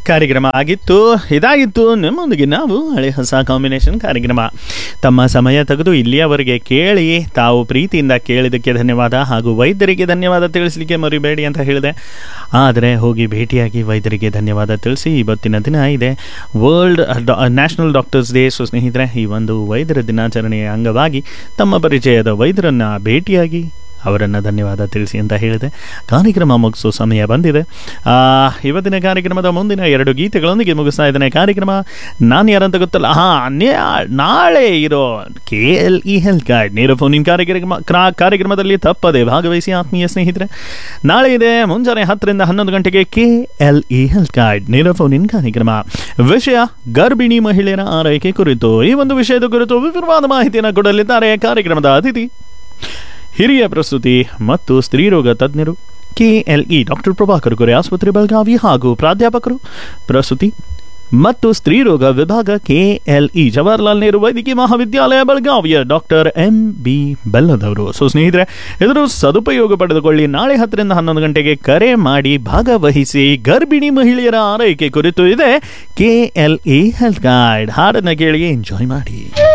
ಕಾರ್ಯಕ್ರಮ ಆಗಿತ್ತು ಇದಾಗಿತ್ತು ನಿಮ್ಮೊಂದಿಗೆ ನಾವು ಹಳೆ ಹೊಸ ಕಾಂಬಿನೇಷನ್ ಕಾರ್ಯಕ್ರಮ ತಮ್ಮ ಸಮಯ ತೆಗೆದು ಇಲ್ಲಿಯವರೆಗೆ ಕೇಳಿ ತಾವು ಪ್ರೀತಿಯಿಂದ ಕೇಳಿದ್ದಕ್ಕೆ ಧನ್ಯವಾದ ಹಾಗೂ ವೈದ್ಯರಿಗೆ ಧನ್ಯವಾದ ತಿಳಿಸಲಿಕ್ಕೆ ಮರಿಬೇಡಿ ಅಂತ ಹೇಳಿದೆ ಆದರೆ ಹೋಗಿ ಭೇಟಿಯಾಗಿ ವೈದ್ಯರಿಗೆ ಧನ್ಯವಾದ ತಿಳಿಸಿ ಇವತ್ತಿನ ದಿನ ಇದೆ world national doctors day so ಸ್ನೇಹಿತರೆ ಈ ಒಂದು ವೈದ್ಯರ ದಿನಾಚರಣೆಯ ಅಂಗವಾಗಿ ತಮ್ಮ ಪರಿಚಯದ ವೈದ್ಯರನ್ನು ಭೇಟಿಯಾಗಿ ಅವರನ್ನು ಧನ್ಯವಾದ ತಿಳಿಸಿ ಅಂತ ಹೇಳಿದೆ ಕಾರ್ಯಕ್ರಮ ಮುಗಿಸೋ ಸಮಯ ಬಂದಿದೆ ಆ, ಇವತ್ತಿನ ಕಾರ್ಯಕ್ರಮದ ಮುಂದಿನ ಎರಡು ಗೀತೆಗಳೊಂದಿಗೆ ಮುಗಿಸ್ತಾ ಇದ್ದೇನೆ ಕಾರ್ಯಕ್ರಮ ನಾನು ಯಾರಂತ ಗೊತ್ತಲ್ಲ ಹಾಂ ನಾಳೆ ಇರೋ K L E health card ನೇರ ಫೋನಿನ ಕಾರ್ಯಕ್ರಮ ಕ್ರಾ- ಕಾರ್ಯಕ್ರಮದಲ್ಲಿ ತಪ್ಪದೆ ಭಾಗವಹಿಸಿ ಆತ್ಮೀಯ ಸ್ನೇಹಿತರೆ ನಾಳೆ ಇದೆ ಮುಂಜಾನೆ ಹತ್ತರಿಂದ ಹನ್ನೊಂದು ಗಂಟೆಗೆ K L E health card ನೇರ ಫೋನಿನ ಕಾರ್ಯಕ್ರಮ ವಿಷಯ ಗರ್ಭಿಣಿ ಮಹಿಳೆಯರ ಆರೈಕೆ ಕುರಿತು ಈ ಒಂದು ವಿಷಯದ ಕುರಿತು ವಿವರವಾದ ಮಾಹಿತಿಯನ್ನು ಕೊಡಲಿದ್ದಾರೆ ಕಾರ್ಯಕ್ರಮದ ಅತಿಥಿ ಹಿರಿಯ ಪ್ರಸ್ತುತಿ ಮತ್ತು ಸ್ತ್ರೀರೋಗ ತಜ್ಞರು ಕೆಎಲ್ಇ ಡಾಕ್ಟರ್ ಪ್ರಭಾಕರ್ ಗೊರೆ ಆಸ್ಪತ್ರೆ ಬೆಳಗಾವಿ ಹಾಗೂ ಪ್ರಾಧ್ಯಾಪಕರು ಪ್ರಸ್ತುತಿ ಮತ್ತು ಸ್ತ್ರೀರೋಗ ವಿಭಾಗ ಕೆಎಲ್ಇ ಜವಾಹರ್ಲಾಲ್ ನೆಹರು ವೈದ್ಯಕೀಯ ಮಹಾವಿದ್ಯಾಲಯ ಬೆಳಗಾವಿಯ ಡಾಕ್ಟರ್ ಎಂ ಬಿ ಬೆಲ್ಲದವರು ಸೊ ಸ್ನೇಹಿತರೆ ಇದರ ಸದುಪಯೋಗ ಪಡೆದುಕೊಳ್ಳಿ ನಾಳೆ ಹತ್ತರಿಂದ ಹನ್ನೊಂದು ಗಂಟೆಗೆ ಕರೆ ಮಾಡಿ ಭಾಗವಹಿಸಿ ಗರ್ಭಿಣಿ ಮಹಿಳೆಯರ ಆರೈಕೆ ಕುರಿತು ಇದೆ ಕೆಎಲ್ಇ ಹೆಲ್ತ್ ಗೈಡ್ ಹಾಡನ್ನು ಕೇಳಿ ಎಂಜಾಯ್ ಮಾಡಿ